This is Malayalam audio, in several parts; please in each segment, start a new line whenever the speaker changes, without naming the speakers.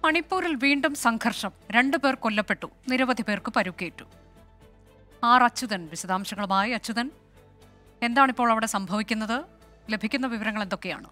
മണിപ്പൂരിൽ വീണ്ടും സംഘർഷം രണ്ടു പേർ കൊല്ലപ്പെട്ടു നിരവധി പേർക്ക് പരുക്കേറ്റു ആർ അച്യുതൻ വിശദാംശങ്ങളുമായി അച്യുതൻ എന്താണിപ്പോൾ അവിടെ സംഭവിക്കുന്നത് ലഭിക്കുന്ന വിവരങ്ങൾ എന്തൊക്കെയാണ്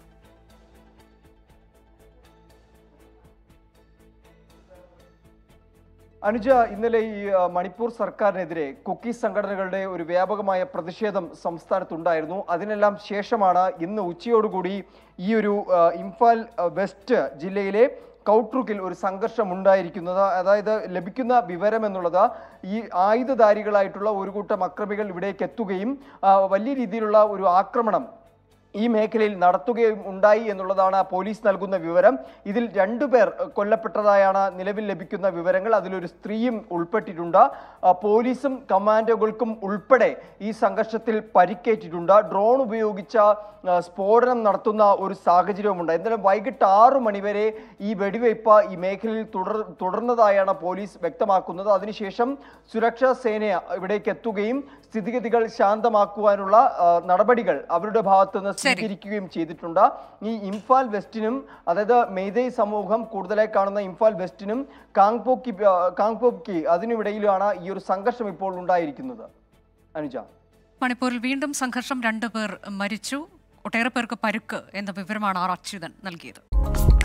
അനുജ ഇന്നലെ ഈ ആ, മണിപ്പൂർ സർക്കാരിനെതിരെ കുക്കി സംഘടനകളുടെ ഒരു വ്യാപകമായ പ്രതിഷേധം സംസ്ഥാനത്തുണ്ടായിരുന്നു അതിനെല്ലാം ശേഷമാണ് ഇന്ന് ഉച്ചയോടുകൂടി ഈ ഒരു ആ, ഇംഫാൽ ആ, വെസ്റ്റ് ജില്ലയിലെ കൗട്രുക്കിൽ ഒരു സംഘർഷം ഉണ്ടായിരിക്കുന്നത് അതായത് ലഭിക്കുന്ന വിവരം എന്നുള്ളത് ഈ ആയുധധാരികളായിട്ടുള്ള ഒരു കൂട്ടം അക്രമികൾ ഇവിടേക്ക് എത്തുകയും ആ, വലിയ രീതിയിലുള്ള ഒരു ആക്രമണം ഈ മേഖലയിൽ നടത്തുകയും ഉണ്ടായി എന്നുള്ളതാണ് പോലീസ് നൽകുന്ന വിവരം ഇതിൽ രണ്ടുപേർ അഹ്, കൊല്ലപ്പെട്ടതായാണ് നിലവിൽ ലഭിക്കുന്ന വിവരങ്ങൾ അതിലൊരു സ്ത്രീയും ഉൾപ്പെട്ടിട്ടുണ്ട് ആ, പോലീസും കമാൻഡോകൾക്കും ഉൾപ്പെടെ ഈ സംഘർഷത്തിൽ പരിക്കേറ്റിട്ടുണ്ട് ഡ്രോൺ ഉപയോഗിച്ച ആ, സ്ഫോടനം നടത്തുന്ന ഒരു സാഹചര്യവുമുണ്ട് എന്തായാലും വൈകിട്ട് ആറു മണിവരെ ഈ വെടിവയ്പ് ഈ മേഖലയിൽ തുടർ തുടർന്നതായാണ് പോലീസ് വ്യക്തമാക്കുന്നത് അതിനുശേഷം സുരക്ഷാ സേന ഇവിടേക്ക് എത്തുകയും സ്ഥിതിഗതികൾ ശാന്തമാക്കുവാനുള്ള ആ, നടപടികൾ അവരുടെ ഭാഗത്ത് നിന്ന് സ്വീകരിക്കുകയും ചെയ്തിട്ടുണ്ട് ഈ ഇംഫാൽ വെസ്റ്റിനും അതായത് മെയ്തൈ സമൂഹം കൂടുതലായി കാണുന്ന ഇംഫാൽ വെസ്റ്റിനും കാങ്പോക്കി ആ, കാങ്പോക്കി അതിനുമിടയിലാണ് ഈ ഒരു സംഘർഷം ഇപ്പോൾ ഉണ്ടായിരിക്കുന്നത് അനുജ
മണിപ്പൂരിൽ വീണ്ടും സംഘർഷം രണ്ടു പേർ മരിച്ചു ഒട്ടേറെ പേർക്ക് പരുക്ക് എന്ന വിവരമാണ് ആർ അച്യുതൻ നൽകിയത്